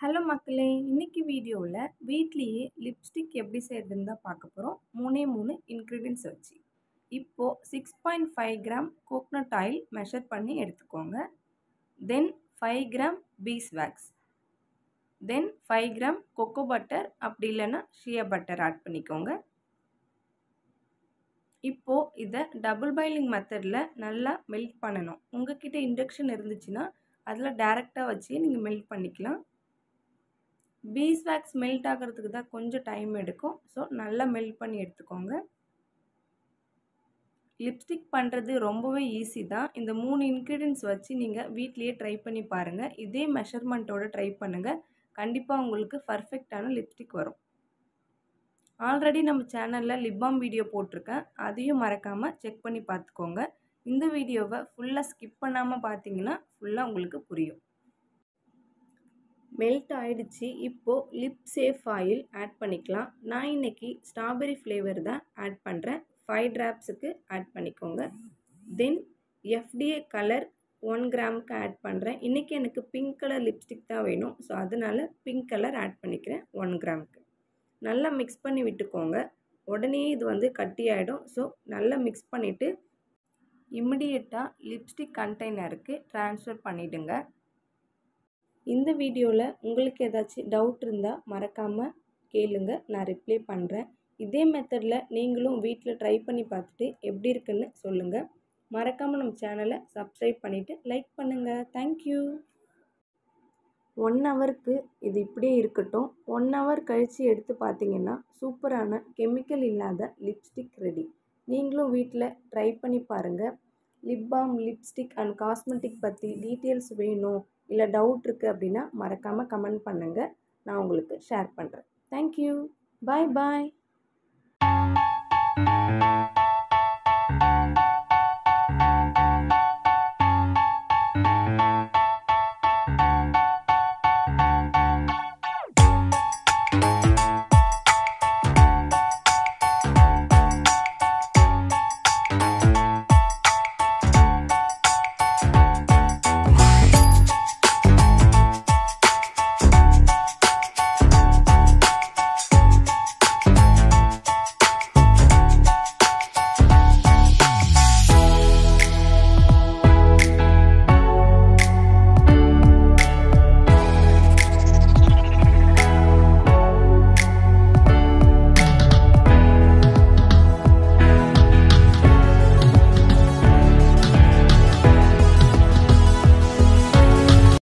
hello மக்களே இன்னைக்கு வீடியோவில் வீட்லேயே லிப்ஸ்டிக் எப்படி செய்கிறதுன்னு தான் பார்க்க போகிறோம் மூணே மூணு இன்க்ரீடியன்ஸ் வச்சு இப்போது six point five gram coconut oil measure பண்ணி எடுத்துக்கோங்க then five gram beeswax then five gram cocoa butter அப்படி இல்லைன்னா ஷியா பட்டர் ஆட் பண்ணிக்கோங்க இப்போது இதை டபுள் பாயிலிங் மெத்தடில் நல்லா மெல்ட் பண்ணணும் உங்ககிட்ட இண்டக்ஷன் இருந்துச்சுன்னா அதில் டேரெக்டாக வச்சு நீங்கள் மெல்ட் பண்ணிக்கலாம் பீஸ் வேக்ஸ் மெல்ட் ஆகிறதுக்கு தான் கொஞ்சம் டைம் எடுக்கும் ஸோ நல்லா மெல்ட் பண்ணி எடுத்துக்கோங்க லிப்ஸ்டிக் பண்ணுறது ரொம்பவே ஈஸி தான் இந்த மூணு இன்க்ரீடியன்ஸ் வச்சு நீங்கள் வீட்லேயே ட்ரை பண்ணி பாருங்கள் இதே மெஷர்மெண்ட்டோடு ட்ரை பண்ணுங்கள் கண்டிப்பாக உங்களுக்கு பர்ஃபெக்டான லிப்ஸ்டிக் வரும் ஆல்ரெடி நம்ம சேனலில் லிப்பாம் வீடியோ போட்டிருக்கேன் அதையும் மறக்காமல் செக் பண்ணி பார்த்துக்கோங்க இந்த வீடியோவை ஃபுல்லாக ஸ்கிப் பண்ணாமல் பார்த்தீங்கன்னா ஃபுல்லாக உங்களுக்கு புரியும் மெல்ட் ஆயிடுச்சு இப்போது லிப் சேஃப் ஆயில் ஆட் பண்ணிக்கலாம் நான் இன்றைக்கி ஸ்ட்ராபெரி ஃப்ளேவர் தான் ஆட் பண்ணுறேன் ஃபைவ் ட்ராப்ஸுக்கு ஆட் பண்ணிக்கோங்க தென் எஃப்டிஏ கலர் ஒன் கிராமுக்கு ஆட் பண்ணுறேன் இன்றைக்கி எனக்கு பிங்க் கலர் லிப்ஸ்டிக் தான் வேணும் ஸோ அதனால் பிங்க் கலர் ஆட் பண்ணிக்கிறேன் ஒன் கிராமுக்கு நல்லா மிக்ஸ் பண்ணி விட்டுக்கோங்க உடனே இது வந்து கட்டி ஆகிடும் ஸோ நல்லா மிக்ஸ் பண்ணிவிட்டு இமிடியேட்டாக லிப்ஸ்டிக் கண்டெய்னருக்கு ட்ரான்ஸ்ஃபர் பண்ணிவிடுங்க இந்த வீடியோவில் உங்களுக்கு ஏதாச்சும் டவுட் இருந்தால் மறக்காமல் கேளுங்க நான் ரிப்ளை பண்ணுறேன் இதே மெத்தடில் நீங்களும் வீட்டில் ட்ரை பண்ணி பார்த்துட்டு எப்படி இருக்குன்னு சொல்லுங்கள் மறக்காமல் நம்ம சேனலை சப்ஸ்கிரைப் பண்ணிவிட்டு லைக் பண்ணுங்கள் தேங்க்யூ ஒன் ஹவருக்கு இது இப்படியே இருக்கட்டும் ஒன் ஹவர் கழித்து எடுத்து பார்த்தீங்கன்னா சூப்பரான கெமிக்கல் இல்லாத லிப்ஸ்டிக் ரெடி நீங்களும் வீட்டில் ட்ரை பண்ணி பாருங்கள் lip balm lipstick and cosmetic பற்றி டீட்டெயில்ஸ் வேணும் இல்லை டவுட் இருக்குது அப்படின்னா மறக்காமல் கமெண்ட் பண்ணுங்கள் நான் உங்களுக்கு ஷேர் பண்ணுறேன் தேங்க்யூ பாய் பாய்